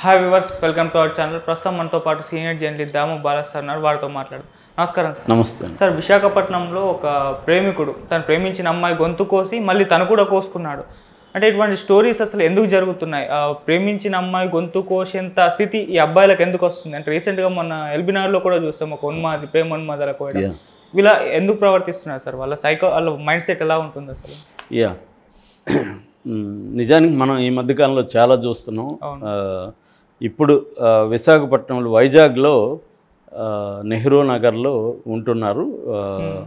Hi viewers welcome to our channel ప్రస్తుతం మనతో పాటు senior journalist Damu Balas sir ఉన్నారు వారితో మాట్లాడు నమస్కారం సార్ నమస్తే అండి. సార్ విశాఖపట్నంలో ఒక ప్రేమికుడు తను ప్రేమించిన అమ్మాయి గొంతు కోసి మళ్ళీ తను కూడా కోసుకున్నాడు అంటే ఇటువంటి స్టోరీస్ అసలు ఎందుకు జరుగుతున్నాయి ఆ ప్రేమించిన అమ్మాయి గొంతు కోసేంత స్థితి ఈ అబ్బాయిలకు ఎందుకు వస్తుంది అంటే రీసెంట్గా మొన్న ఎల్బినార్లో కూడా చూస్తాం ఒక ఉన్మాది ప్రేమ ఉన్మాదాల కూడా Yeah. వీళ్ళ ఎందుకు ప్రవర్తిస్తున్నారు సార్ వాళ్ళ సైకో వాళ్ళ మైండ్ సెట్ ఎలా ఉంటుంది అసలు యా మ్, నిజానికి మనం ఈ మధ్యకాలంలో చాలా చూస్తున్నాం అవును. ఆ, ఇప్పుడు ఆ, విశాఖపట్నంలో వైజాగ్లో ఆ, నెహ్రూ నగర్లో ఉంటున్నారు ఆ,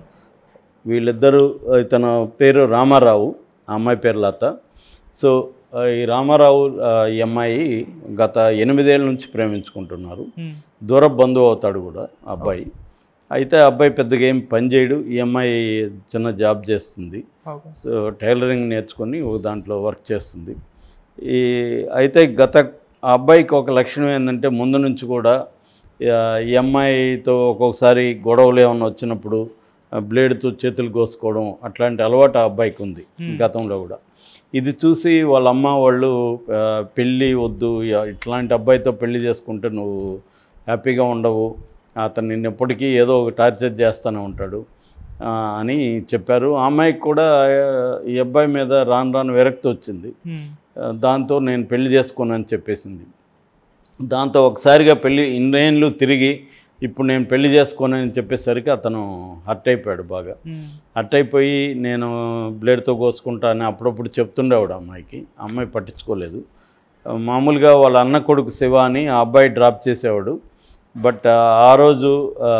వీళ్ళిద్దరూ ఇతను పేరు రామారావు ఆ అమ్మాయి పేరు లత సో ఆ, ఈ రామారావు ఆ, ఈ అమ్మాయి గత ఎనిమిదేళ్ళ నుంచి ప్రేమించుకుంటున్నారు Hmm. దూర బంధువు అవుతాడు కూడా ఆ అబ్బాయి అయితే ఆ అబ్బాయి పెద్దగా ఏం పని చేయడు ఈ అమ్మాయి చిన్న జాబ్ చేస్తుంది ఓకే సో టైలరింగ్ నేర్చుకొని ఒక దాంట్లో వర్క్ చేస్తుంది ఈ అయితే గత ఆ అబ్బాయికి ఒక లక్షణం ఏంటంటే ముందు నుంచి కూడా ఆ, ఈ అమ్మాయితో ఒక్కొక్కసారి గొడవలు ఏమైనా వచ్చినప్పుడు ఆ, బ్లేడ్తో చేతులు కోసుకోవడం అట్లాంటి అలవాటు ఆ అబ్బాయికి ఉంది గతంలో కూడా ఇది చూసి వాళ్ళ అమ్మ వాళ్ళు ఆ, పెళ్ళి వద్దు ఇ- ఇట్లాంటి అబ్బాయితో పెళ్లి చేసుకుంటే నువ్వు హ్యాపీగా ఉండవు అతను నిన్ను ఎప్పటికీ ఏదో ఒక టార్చర్ చేస్తూనే ఉంటాడు ఆ, అని చెప్పారు ఆ అమ్మాయికి కూడా ఆ, ఈ అబ్బాయి మీద రాను రాను విరక్తి వచ్చింది Hmm. ఆ, దాంతో నేను పెళ్లి చేసుకోనని చెప్పేసింది దాంతో ఒకసారిగా పెళ్లి ఇన్నేళ్ళు తిరిగి ఇప్పుడు నేను పెళ్లి చేసుకోనని చెప్పేసరికి అతను హర్ట్ అయిపోయాడు బాగా Hmm. హర్ట్ అయిపోయి నేను బ్లేడ్తో కోసుకుంటా అని అప్పుడప్పుడు చెప్తుండేవాడు అమ్మాయికి ఆ అమ్మాయి పట్టించుకోలేదు ఆ, మామూలుగా వాళ్ళ అన్న కొడుకు శివ అని ఆ అబ్బాయి డ్రాప్ చేసేవాడు బట్ ఆ రోజు ఆ,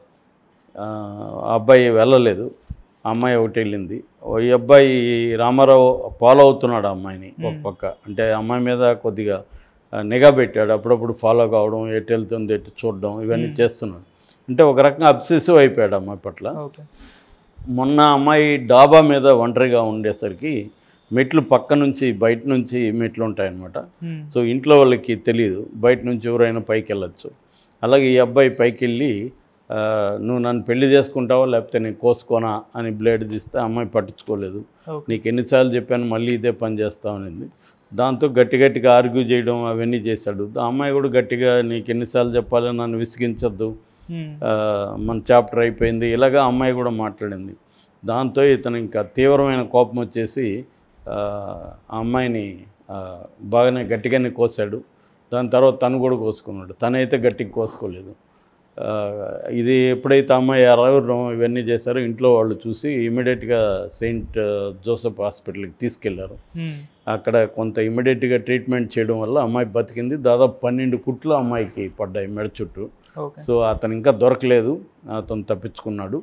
ఆ ఆ అబ్బాయి వెళ్ళలేదు ఆ అమ్మాయి ఒకటి వెళ్ళింది ఓ ఈ అబ్బాయి రామారావు ఫాలో అవుతున్నాడు ఆ అమ్మాయిని ఒక పక్క అంటే ఆ అమ్మాయి మీద కొద్దిగా ఆ, నిఘా పెట్టాడు అప్పుడప్పుడు ఫాలో కావడం ఎటు వెళ్తుంది ఎటు చూడడం ఇవన్నీ చేస్తున్నాడు అంటే ఒక రకంగా అబ్సెసివ్ అయిపోయాడు ఆ అమ్మాయి పట్ల ఓకే మొన్న అమ్మాయి డాబా మీద ఒంటరిగా ఉండేసరికి మెట్లు పక్క నుంచి బయట నుంచి మెట్లు ఉంటాయన్నమాట Hmm. సో ఇంట్లో వాళ్ళకి తెలియదు బయట నుంచి ఎవరైనా పైకి వెళ్ళొచ్చు అలాగే ఈ అబ్బాయి పైకి వెళ్ళి ఆ, నువ్వు నన్ను పెళ్లి చేసుకుంటావా లేకపోతే నేను కోసుకోనా అని బ్లేడ్ తీస్తే ఆ అమ్మాయి పట్టించుకోలేదు ఓకే నీకు ఎన్నిసార్లు చెప్పాను మళ్ళీ ఇదే పని చేస్తావు అనింది దాంతో గట్టి గట్టిగా ఆర్గ్యూ చేయడం అవన్నీ చేశాడు ఆ అమ్మాయి కూడా గట్టిగా నీకు ఎన్నిసార్లు చెప్పాలి నన్ను విసిగించద్దు Hmm. ఆ, మన చాప్టర్ అయిపోయింది ఇలాగా అమ్మాయి కూడా మాట్లాడింది దాంతో ఇతను ఇంకా తీవ్రమైన కోపం వచ్చేసి ఆ ఆ అమ్మాయిని ఆ, బాగానే గట్టిగానే కోసాడు దాని తర్వాత తను కూడా కోసుకున్నాడు తనైతే గట్టిగా కోసుకోలేదు ఆ, ఇది ఎప్పుడైతే అమ్మాయి అరవడం ఇవన్నీ చేశారో ఇంట్లో వాళ్ళు చూసి ఇమీడియట్గా సెయింట్ జోసెఫ్ హాస్పిటల్కి తీసుకెళ్లారు Hmm. అక్కడ కొంత ఇమీడియట్గా ట్రీట్మెంట్ చేయడం వల్ల అమ్మాయి బతికింది దాదాపు పన్నెండు కుట్లు అమ్మాయికి పడ్డాయి మెడ చుట్టూ ఓకే సో అతను ఇంకా దొరకలేదు అతను తప్పించుకున్నాడు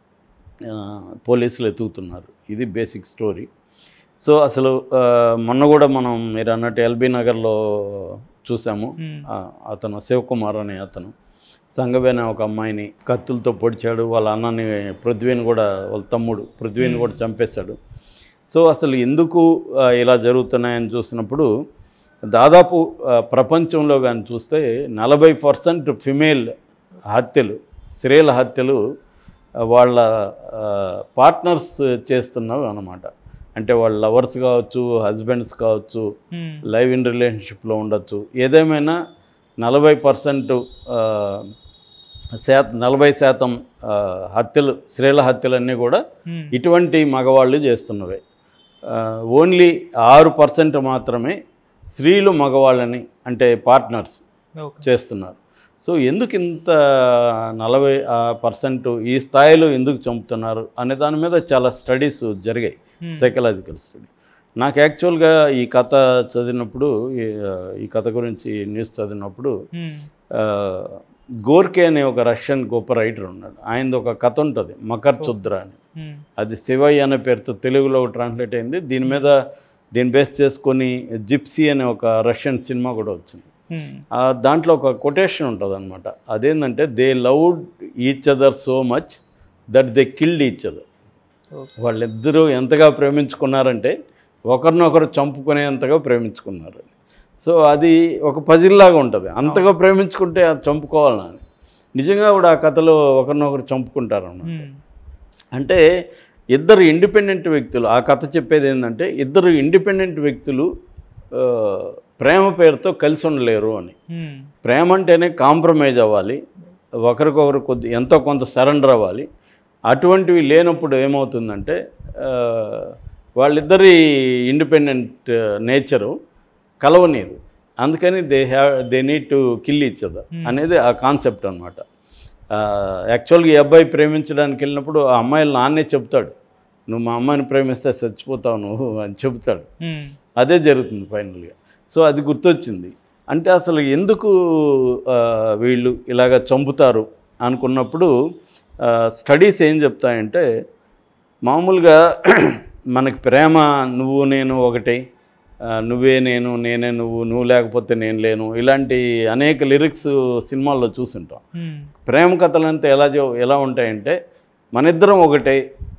ఆ, పోలీసులు ఎతుకుతున్నారు ఇది బేసిక్ స్టోరీ సో అసలు ఆ, మొన్న కూడా మనం మీరు అన్నట్టు ఎల్బీ నగర్లో చూసాము Hmm. ఆ, అతను శివకుమార్ అనే అతను సంగవి అనే ఒక అమ్మాయిని కత్తులతో పొడిచాడు వాళ్ళ అన్నని పృథ్వీని కూడా వాళ్ళ తమ్ముడు పృథ్వీని కూడా చంపేశాడు సో అసలు ఎందుకు ఆ, ఇలా జరుగుతున్నాయని చూసినప్పుడు దాదాపు ఆ, ప్రపంచంలో కానీ చూస్తే నలభై పర్సెంట్ ఫిమేల్ హత్యలు స్త్రీల హత్యలు ఆ, వాళ్ళ పార్ట్నర్స్ చేస్తున్నవి అన్నమాట అంటే వాళ్ళ లవర్స్ కావచ్చు హస్బెండ్స్ కావచ్చు Hmm. లైవ్ ఇన్ రిలేషన్షిప్లో ఉండొచ్చు ఏదేమైనా నలభై పర్సెంట్ శాతం నలభై శాతం ఆ, హత్యలు స్త్రీల హత్యలన్నీ కూడా Hmm. ఇటువంటి మగవాళ్ళు చేస్తున్నవే ఆ, ఓన్లీ ఆరు పర్సెంట్ మాత్రమే స్త్రీలు మగవాళ్ళని అంటే పార్ట్నర్స్ ఓకే చేస్తున్నారు సో ఎందుకు ఇంత నలభై పర్సెంట్ ఈ స్థాయిలో ఎందుకు చంపుతున్నారు అనే దాని మీద చాలా స్టడీస్ జరిగాయి Hmm. సైకలాజికల్ స్టడీ నాకు యాక్చువల్గా ఈ కథ చదివినప్పుడు ఈ- ఈ కథ గురించి న్యూస్ చదివినప్పుడు Hmm. ఆ, గోర్కే అనే ఒక రష్యన్ గొప్ప రైటర్ ఉన్నాడు ఆయనది ఒక కథ ఉంటుంది మకర్ చుద్ర అని Hmm. అది శివయ్య అనే పేరుతో తెలుగులో ట్రాన్స్లేట్ అయింది దీని మీద దీన్ని బేస్ చేసుకొని జిప్సీ అనే ఒక రష్యన్ సినిమా కూడా వచ్చింది Hmm. ఆ దాంట్లో ఒక కొటేషన్ ఉంటుంది అనమాట అదేంటంటే they loved each other so much that they killed each other okay వాళ్ళిద్దరూ ఎంతగా ప్రేమించుకున్నారంటే ఒకరినొకరు చంపుకునేంతగా ప్రేమించుకున్నారు సో అది ఒక పజిల్లాగా ఉంటుంది అంతగా ప్రేమించుకుంటే అది చంపుకోవాలని నిజంగా కూడా ఆ కథలో ఒకరినొకరు చంపుకుంటారు అన్నమాట Hmm. అంటే ఇద్దరు ఇండిపెండెంట్ వ్యక్తులు ఆ కథ చెప్పేది ఏంటంటే ఇద్దరు ఇండిపెండెంట్ వ్యక్తులు ఆ, ప్రేమ పేరుతో కలిసి ఉండలేరు అని ఉమ్, ప్రేమ అంటేనే కాంప్రమైజ్ అవ్వాలి ఒకరికొకరు కొద్ది ఎంతో కొంత సరెండర్ అవ్వాలి అటువంటివి లేనప్పుడు ఏమవుతుందంటే ఆ, వాళ్ళిద్దరి ఇండిపెండెంట్ నేచరు కలవనీరు అందుకని they have they need to kill each other Hmm. అనేది ఆ కాన్సెప్ట్ అనమాట యాక్చువల్గా ఈ అబ్బాయి ప్రేమించడానికి వెళ్ళినప్పుడు ఆ అమ్మాయిలు నాన్నే చెప్తాడు నువ్వు మా అమ్మాయిని ప్రేమిస్తే చచ్చిపోతావు నువ్వు అని చెప్తాడు ఉమ్, అదే జరుగుతుంది ఫైనల్గా సో అది గుర్తొచ్చింది అంటే అసలు ఎందుకు ఆ, వీళ్ళు ఇలాగ చంపుతారు అనుకున్నప్పుడు స్టడీస్ ఏం చెప్తాయంటే మామూలుగా మనకి ప్రేమ నువ్వు నేను ఒకటే ఆ, నువ్వే నేను నేనే నువ్వు నువ్వు లేకపోతే నేను లేను ఇలాంటి అనేక లిరిక్స్ సినిమాల్లో చూసుంటాం ఉమ్, ప్రేమ కథలంతా ఎలా జో- ఎలా ఉంటాయంటే మన ఇద్దరం ఒకటే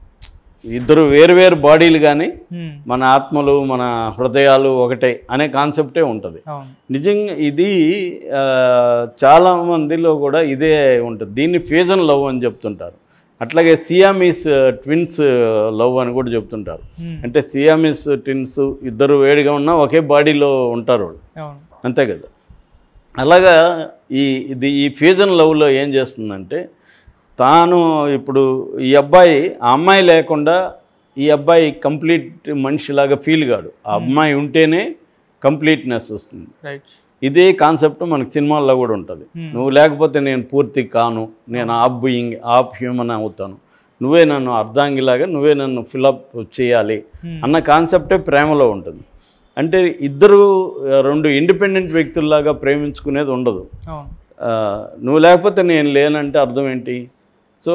ఇద్దరు వేరు వేరు బాడీలు కానీ ఉమ్, మన ఆత్మలు మన హృదయాలు ఒకటే అనే కాన్సెప్టే ఉంటుంది అవును నిజంగా ఇది ఆ, చాలా మందిలో కూడా ఇదే ఉంటుంది దీన్ని ఫ్యూజన్ లవ్ అని చెప్తుంటారు అట్లాగే సియామీస్ ట్విన్స్ లవ్ అని కూడా చెప్తుంటారు ఉమ్, అంటే సియామీస్ ట్విన్స్ ఇద్దరు వేడిగా ఉన్నా ఒకే బాడీలో ఉంటారు వాళ్ళు అవును అంతే కదా అలాగా ఈ ఇది ఈ ఫ్యూజన్ లవ్లో ఏం చేస్తుందంటే తాను ఇప్పుడు ఈ అబ్బాయి ఆ అమ్మాయి లేకుండా ఈ అబ్బాయి కంప్లీట్ మనిషిలాగా ఫీల్ కాడు ఆ అమ్మాయి ఉంటేనే కంప్లీట్నెస్ వస్తుంది రైట్ ఇదే కాన్సెప్ట్ మనకి సినిమాల్లో కూడా ఉంటుంది Hmm. నువ్వు లేకపోతే నేను పూర్తి కాను నేను ఆఫ్ బీయింగ్ ఆఫ్ హ్యూమన్ అవుతాను నువ్వే నన్ను అర్ధాంగిలాగా నువ్వే నన్ను ఫిలప్ చేయాలి ఉమ్, అన్న కాన్సెప్టే ప్రేమలో ఉంటుంది అంటే ఇద్దరు ఆ, రెండు ఇండిపెండెంట్ వ్యక్తుల్లాగా ప్రేమించుకునేది ఉండదు అవును ఆ, నువ్వు లేకపోతే నేను లేనంటే అర్థం ఏంటి సో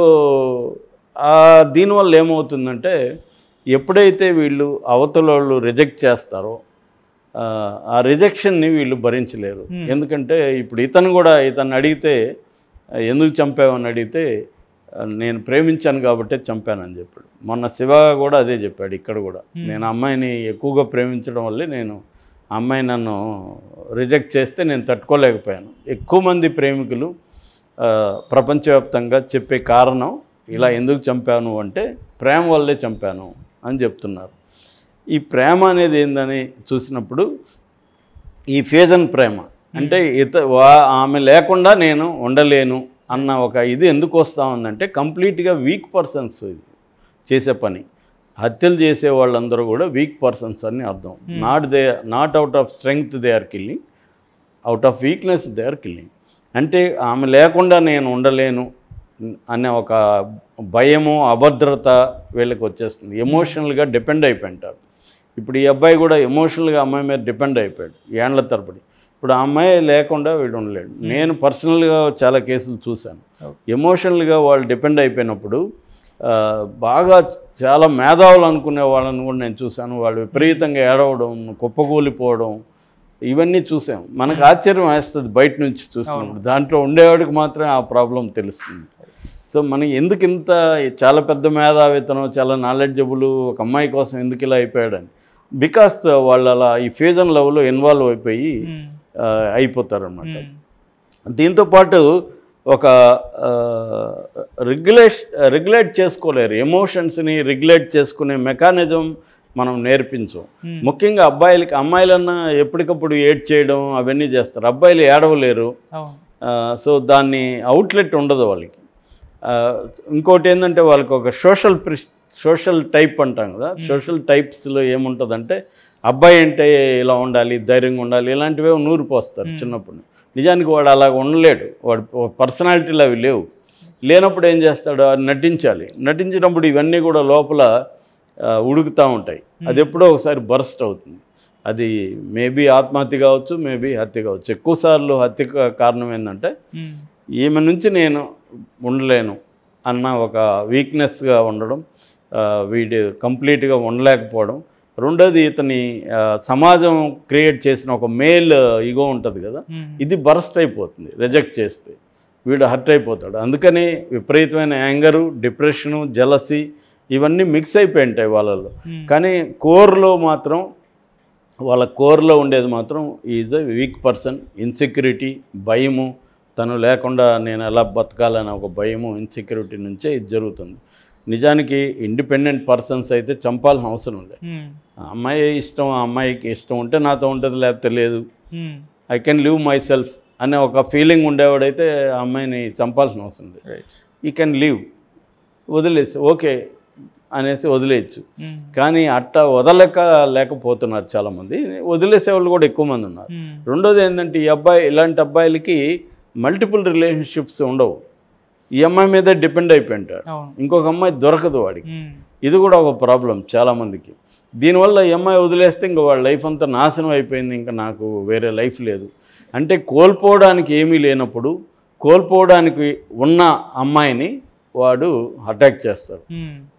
ఆ దీనివల్ల ఏమవుతుందంటే ఎప్పుడైతే వీళ్ళు అవతల వాళ్ళు రిజెక్ట్ చేస్తారో ఆ, ఆ రిజెక్షన్ని వీళ్ళు భరించలేరు Hmm. ఎందుకంటే ఇప్పుడు ఇతను కూడా ఇతను అడిగితే "ఆ, ఎందుకు చంపావని అడిగితే "ఆ, నేను ప్రేమించాను కాబట్టే చంపానని చెప్పాడు మొన్న శివ కూడా అదే చెప్పాడు ఇక్కడ కూడా Hmm. నేను అమ్మాయిని ఎక్కువగా ప్రేమించడం వల్లే నేను ఆ అమ్మాయి నన్ను రిజెక్ట్ చేస్తే నేను తట్టుకోలేకపోయాను ఎక్కువ మంది ప్రేమికులు ఆ, ప్రపంచవ్యాప్తంగా చెప్పే కారణం ఇలా ఎందుకు చంపాను అంటే ప్రేమ వల్లే చంపాను అని చెప్తున్నారు ఈ ప్రేమ అనేది ఏందని చూసినప్పుడు ఈ ఫేజన్ ప్రేమ అంటే ఇత వా ఆమె లేకుండా నేను ఉండలేను అన్న ఒక ఇది ఎందుకు వస్తూ ఉందంటే కంప్లీట్గా వీక్ పర్సన్స్ చేసే పని హత్యలు చేసే వాళ్ళందరూ కూడా వీక్ పర్సన్స్ అని అర్థం Hmm. Not they not out of strength they are killing out of weakness they are killing అంటే ఆమె లేకుండా నేను ఉండలేను అనే ఒక భయము అభద్రత వీళ్ళకి వచ్చేస్తుంది ఎమోషనల్గా డిపెండ్ అయిపోయింటారు ఇప్పుడు ఈ అబ్బాయి కూడా ఎమోషనల్గా అమ్మాయి మీద డిపెండ్ అయిపోయాడు ఏండ్ల తరబడి ఇప్పుడు ఆ అమ్మాయి లేకుండా వీడు ఉండలేడు నేను పర్సనల్గా చాలా కేసులు చూశాను Okay. ఎమోషనల్గా వాళ్ళు డిపెండ్ అయిపోయినప్పుడు ఆ, బాగా చాలా మేధావులు అనుకునే వాళ్ళని కూడా నేను చూశాను వాళ్ళు విపరీతంగా ఏడవడం కుప్పకూలిపోవడం ఇవన్నీ చూసాం మనకు ఆశ్చర్యం వేస్తుంది బయట నుంచి చూసినప్పుడు దాంట్లో ఉండేవాడికి మాత్రమే ఆ ప్రాబ్లం తెలుస్తుంది సో మనకి ఎందుకు ఇంత చాలా పెద్ద మేధావితనం చాలా నాలెడ్జబుల్ ఒక అమ్మాయి కోసం ఎందుకు ఇలా అయిపోయాడని బికాస్ వాళ్ళు అలా ఈ ఫ్యూజన్ లెవెల్లో ఇన్వాల్వ్ అయిపోయి ఉమ్, అయిపోతారు అనమాట ఉమ్, దీంతోపాటు ఒక రెగ్యులేష్ రెగ్యులేట్ చేసుకోలేరు ఎమోషన్స్ని రెగ్యులేట్ చేసుకునే మెకానిజం మనం నేర్పించం ఉమ్, ముఖ్యంగా అబ్బాయిలకి అమ్మాయిలన్నా ఎప్పటికప్పుడు ఏడ్ చేయడం అవన్నీ చేస్తారు అబ్బాయిలు ఏడవలేరు అవును ఆ, సో దాన్ని అవుట్లెట్ ఉండదు వాళ్ళకి ఆ, ఇంకోటి ఏంటంటే వాళ్ళకి ఒక సోషల్ ప్రిస్ సోషల్ టైప్ అంటాం కదా సోషల్ టైప్స్లో ఏముంటుందంటే అబ్బాయి అంటే ఇలా ఉండాలి ధైర్యంగా ఉండాలి ఇలాంటివే నూరు పోస్తారు Hmm. చిన్నప్పుడు నిజానికి వాడు అలా ఉండలేడు వాడు పర్సనాలిటీలు అవి లేవు లేనప్పుడు ఏం చేస్తాడు అది నటించాలి నటించినప్పుడు ఇవన్నీ కూడా లోపల ఆ, ఉడుకుతూ ఉంటాయి అది ఎప్పుడో ఒకసారి బర్స్ట్ అవుతుంది అది మేబీ ఆత్మహత్య కావచ్చు మేబీ హత్య కావచ్చు ఎక్కువసార్లు హత్య కా- కారణం ఏంటంటే ఉమ్, ఈమె నుంచి నేను ఉండలేను అన్న ఒక వీక్నెస్గా ఉండడం ఆ, వీడు కంప్లీట్గా ఉండలేకపోవడం రెండోది ఇతని ఆ, సమాజం క్రియేట్ చేసిన ఒక మేల్ ఈగో ఉంటుంది కదా ఉమ్, ఇది బరస్ట్ అయిపోతుంది రిజెక్ట్ చేస్తే వీడు హర్ట్ అయిపోతాడు అందుకని విపరీతమైన యాంగరు డిప్రెషను జలసి ఇవన్నీ మిక్స్ అయిపోయి ఉంటాయి వాళ్ళలో ఉమ్, కానీ కోర్లో మాత్రం వాళ్ళ కోర్లో ఉండేది మాత్రం is a weak person insecurity భయము తను లేకుండా నేను ఎలా బతకాలనే ఒక భయము ఇన్సెక్యూరిటీ నుంచే ఇది జరుగుతుంది నిజానికి ఇండిపెండెంట్ పర్సన్స్ అయితే చంపాల్సిన అవసరం లేదు ఉమ్, ఆ అమ్మాయి ఇష్టం ఆ అమ్మాయికి ఇష్టం ఉంటే నాతో ఉంటుంది లేకపోతే లేదు um, I can live myself అనే ఒక ఫీలింగ్ ఉండేవాడైతే ఆ అమ్మాయిని చంపాల్సిన అవసరం లేదు రైట్ ఈ కెన్ లివ్ వదిలేసి ఓకే అనేసి వదిలేయచ్చు ఉమ్, కానీ అట్ట వదలక లేకపోతున్నారు చాలామంది వదిలేసే వాళ్ళు కూడా ఎక్కువ మంది ఉన్నారు ఉమ్, రెండోది ఏంటంటే ఈ అబ్బాయి ఇలాంటి అబ్బాయిలకి మల్టిపుల్ రిలేషన్షిప్స్ ఉండవు ఈ అమ్మాయి మీద డిపెండ్ అయిపోయి ఉంటాడు అవును ఇంకొక అమ్మాయి దొరకదు వాడికి ఉమ్, ఇది కూడా ఒక ప్రాబ్లం చాలామందికి దీనివల్ల ఈ అమ్మాయి వదిలేస్తే ఇంకా వాళ్ళ లైఫ్ అంతా నాశనం అయిపోయింది ఇంకా నాకు వేరే లైఫ్ లేదు అంటే కోల్పోవడానికి ఏమీ లేనప్పుడు కోల్పోవడానికి ఉన్న అమ్మాయిని వాడు అటాక్ చేస్తాడు ఉమ్,